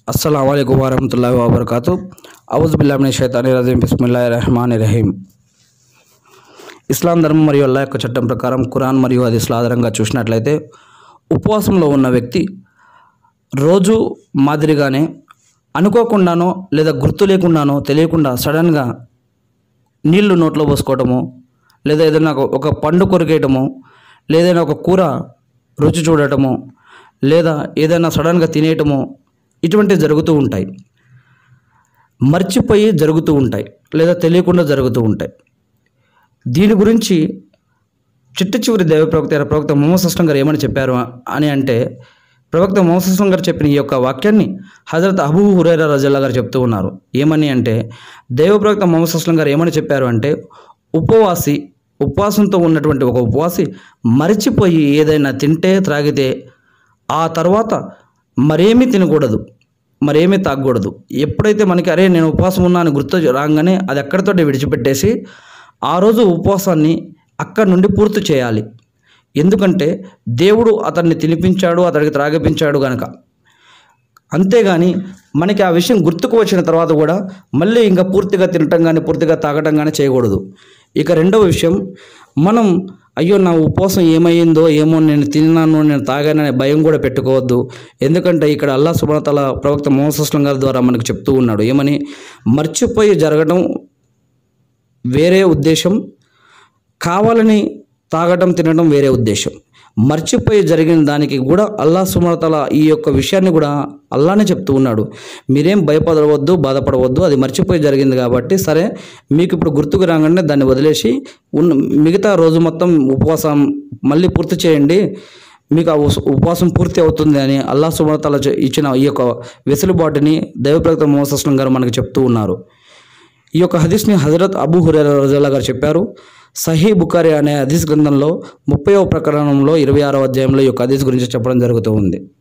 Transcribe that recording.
అస్సలం అయికు వరహతుల్లా వబర్కాతు అవుజుబిల్లామిన షైతాని రజీం బిస్మిల్లా రహమాన్ రహీం ఇస్లాం ధర్మం మరియు అల్లా యొక్క చట్టం ప్రకారం ఖురాన్ మరియు హదీస్ల ఆధారంగా చూసినట్లయితే ఉపవాసంలో ఉన్న వ్యక్తి రోజు మాదిరిగానే అనుకోకుండానో లేదా గుర్తు లేకుండానో తెలియకుండా సడన్గా నీళ్లు నోట్లో పోసుకోవటము లేదా ఏదైనా ఒక- ఒక పండు కొరికేయటము లేదైనా ఒక కూర రుచి చూడటము లేదా ఏదైనా సడన్గా తినేయటము ఇటువంటివి జరుగుతూ ఉంటాయి మర్చిపోయి జరుగుతూ ఉంటాయి లేదా తెలియకుండా జరుగుతూ ఉంటాయి దీని గురించి చిట్ట చివరి దైవ ప్రవక్త అయిన ప్రవక్త మొహమ్మద్ అస్లం గారు ఏమని చెప్పారు అని అంటే ప్రవక్త మొహమ్మద్ అస్లం గారు చెప్పిన ఈ యొక్క వాక్యాన్ని హజరత్ అబూ హురైరా రజల్లా గారు చెప్తూ ఉన్నారు ఏమని అంటే దైవ ప్రవక్త మొహమ్మద్ అస్లం గారు ఏమని చెప్పారు అంటే ఉపవాసి ఉపవాసంతో ఉన్నటువంటి ఒక ఉపవాసి మరిచిపోయి ఏదైనా తింటే త్రాగితే ఆ తర్వాత మరేమీ తినకూడదు మరేమీ తాగకూడదు ఎప్పుడైతే మనకి అరే నేను ఉపవాసం ఉన్నా అని గుర్తు రాగానే అది ఎక్కడితోటి విడిచిపెట్టేసి ఆ రోజు ఉపవాసాన్ని అక్కడి నుండి పూర్తి చేయాలి ఎందుకంటే దేవుడు అతన్ని తినిపించాడు అతడికి త్రాగిపించాడు కనుక అంతేగాని మనకి ఆ విషయం గుర్తుకు వచ్చిన తర్వాత కూడా మళ్ళీ ఇంకా పూర్తిగా తినటం కానీ పూర్తిగా తాగటం కానీ చేయకూడదు ఇక రెండవ విషయం మనం అయ్యో నా ఉపవాసం ఏమైందో ఏమో నేను తిన్నాను నేను తాగాననే భయం కూడా పెట్టుకోవద్దు ఎందుకంటే ఇక్కడ అల్లా సుబ్రతల ప్రవక్త మోహన్ గారి ద్వారా మనకు చెప్తూ ఉన్నాడు ఏమని మర్చిపోయి జరగడం వేరే ఉద్దేశం కావాలని తాగటం తినడం వేరే ఉద్దేశం మర్చిపోయి జరిగిన దానికి కూడా అల్లా సుమతల ఈ యొక్క విషయాన్ని కూడా అల్లానే చెప్తూ ఉన్నాడు మీరేం భయపడవద్దు బాధపడవద్దు అది మర్చిపోయి జరిగింది కాబట్టి సరే మీకు ఇప్పుడు గుర్తుకు రాగానే దాన్ని వదిలేసి ఉన్న మిగతా రోజు మొత్తం ఉపవాసం మళ్ళీ పూర్తి చేయండి మీకు ఆ ఉస్- ఉపవాసం పూర్తి అవుతుంది అని అల్లా సుమతల ఇచ్చిన ఈ యొక్క వెసులుబాటుని దైవప్రక్త మోసస్లం గారు మనకు చెప్తూ ఉన్నారు ఈ యొక్క హదీస్ని హజరత్ అబూ హురైరా రజల్లా గారు చెప్పారు సహీ బుఖారి అనే హదీస్ గ్రంథంలో ముప్పైవ ప్రకరణంలో ఇరవై ఆరో అధ్యాయంలో ఈ యొక్క హదీస్ గురించి చెప్పడం జరుగుతూ ఉంది